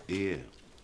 ايه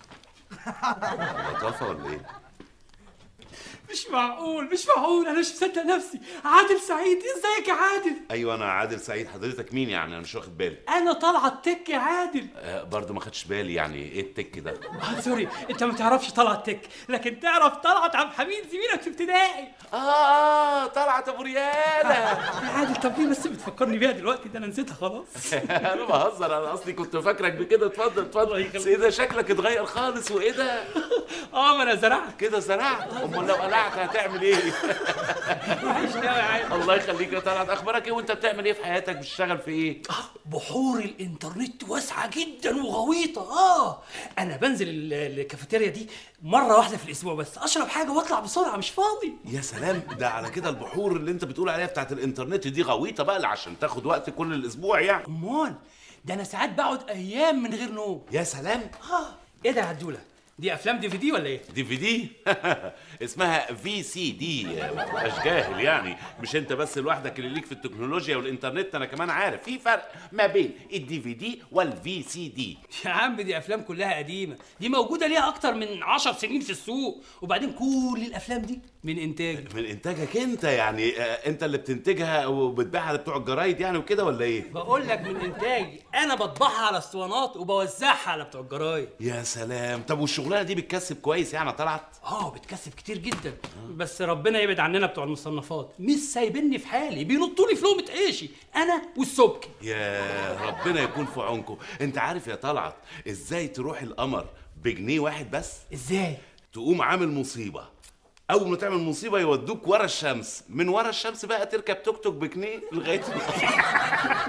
لطافه ولا ايه مش معقول مش معقول انا مش مصدق نفسي عادل سعيد ازيك يا عادل ايوه انا عادل سعيد حضرتك مين يعني انا مش واخد بالي انا طلعت تك يا عادل آه برضه ما خدش بالي يعني ايه التك ده اه سوري انت ما تعرفش طلعت تك لكن تعرف طلعت عبد الحميد زميلك في ابتدائي اه اه طلعت ابو رياله يا عادل طب ليه بس بتفكرني بيها دلوقتي ده انا نسيتها خلاص انا بهزر انا اصلي كنت فاكرك بكده اتفضل اتفضل بس ايه ده شكلك اتغير خالص وايه ده اه ما انا زرعت كده زرعت امال لو قلعت هتعمل ايه وحشني قوي يا عادل الله يخليك يا طلعت اخبارك ايه وانت بتعمل ايه في حياتك بتشتغل في ايه بحور الانترنت واسعه جدا وغويطه اه انا بنزل ال- الكافيتيريا دي مره واحده في الاسبوع بس اشرب حاجه واطلع بسرعه مش فاضي يا سلام ده على كده البحور اللي انت بتقول عليها بتاعت الانترنت دي غويطه بقى اللي عشان تاخد وقت كل الاسبوع يعني امال ده انا ساعات بقعد ايام من غير نوم يا سلام اه ايه ده يا عدوله دي افلام دي في دي ولا ايه دي في دي اسمها في سي دي ما تبقاش جاهل يعني مش انت بس لوحدك اللي ليك في التكنولوجيا والانترنت انا كمان عارف في فرق ما بين الدي في دي والفي سي دي يا عم دي افلام كلها قديمه دي موجوده ليها اكتر من عشر سنين في السوق وبعدين كل الافلام دي من انتاج من انتاجك انت يعني آه، انت اللي بتنتجها وبتبيعها لبتوع الجرايد يعني وكده ولا ايه بقول لك من انتاجي انا بطبعها على اسطوانات وبوزعها على بتوع الجرايد يا سلام طب والشغلانه دي بتكسب كويس يعني طلعت اه بتكسب كتير جدا بس ربنا يبعد عننا بتوع المصنفات مش سايبيني في حالي بينطوا لي في لقمه عيشي انا والسبك يا ربنا يكون في عونكم انت عارف يا طلعت ازاي تروح القمر بجنيه واحد بس ازاي تقوم عامل مصيبه اول ما تعمل مصيبه يودوك ورا الشمس من ورا الشمس بقى تركب توك توك بجنيه لغايه